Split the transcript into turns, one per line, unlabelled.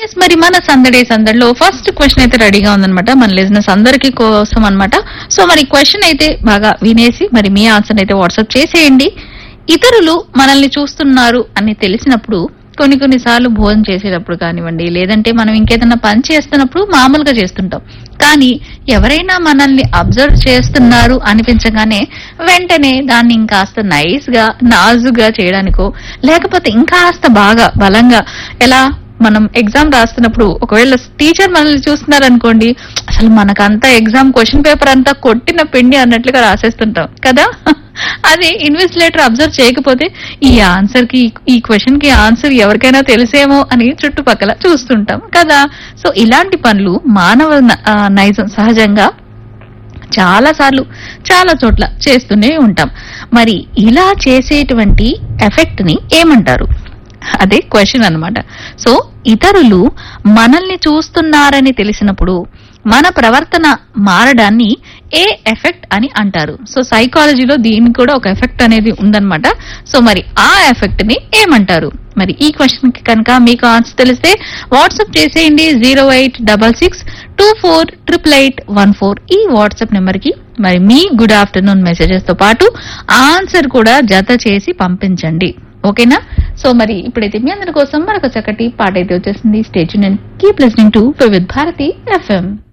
yes మరి మన సందడే సందడిలో ఫస్ట్ క్వశ్చన్ అయితే రెడీగా ఉందన్నమాట మన లిజినెస్ అందరికి కోసం అన్నమాట సో మరి క్వశ్చన్ అయితే బాగా వినేసి మరి మీ ఆన్సర్ అయితే వాట్సాప్ చేసేయండి ఇతరులు మనల్ని చూస్తున్నారు అని తెలిసినప్పుడు కొన్ని కొన్ని సార్లు భోజనం చేసేటప్పుడు కానివ్వండి లేదంటే మనం ఇంకేదైనా పని చేస్తున్నప్పుడు మామూలుగా చేస్తుంటాం కానీ ఎవరైనా మనల్ని అబ్జర్వ్ చేస్తున్నారు అనిపించగానే వెంటనే దాన్ని ఇంకాస్త నైస్ గా నాజుగా చేయడానికో లేకపోతే ఇంకాస్త బాగా బలంగా ఎలా మనం ఎగ్జామ్ రాస్తున్నప్పుడు ఒకవేళ టీచర్ మనల్ని చూస్తున్నారు అనుకోండి అసలు మనకంతా ఎగ్జామ్ క్వశ్చన్ పేపర్ అంతా కొట్టిన పిండి అన్నట్లుగా రాసేస్తుంటాం కదా అదే ఇన్వెస్టిలేటర్ అబ్జర్వ్ చేయకపోతే ఈ ఆన్సర్ కి ఈ క్వశ్చన్ కి ఆన్సర్ ఎవరికైనా తెలిసేమో అని చుట్టుపక్కల చూస్తుంటాం కదా సో ఇలాంటి పనులు మానవ న- ఆ, నైజం సహజంగా చాలా సార్లు చాలా చోట్ల చేస్తూనే ఉంటాం మరి ఇలా చేసేటువంటి ఎఫెక్ట్ ని ఏమంటారు అదే క్వశ్చన్ అన్నమాట సో ఇతరులు మనల్ని చూస్తున్నారని తెలిసినప్పుడు మన ప్రవర్తన మారడాన్ని ఏ ఎఫెక్ట్ అని అంటారు సో సైకాలజీలో దీనికి కూడా ఒక ఎఫెక్ట్ అనేది ఉందన్నమాట సో మరి ఆ ఎఫెక్ట్ ని ఏమంటారు మరి ఈ క్వశ్చన్ కి కనుక మీకు ఆన్సర్ తెలిస్తే వాట్సాప్ చేసేయండి zero eight double six two four triple eight one four ఈ వాట్సాప్ నెంబర్ కి మరి మీ గుడ్ ఆఫ్టర్నూన్ మెసేజెస్ తో పాటు ఆన్సర్ కూడా జత చేసి పంపించండి ఓకేనా సో మరి ఇప్పుడైతే మీ అందరి కోసం మరొక చక్కటి పాట అయితే వచ్చేసింది stage keep listening to with Bharati FM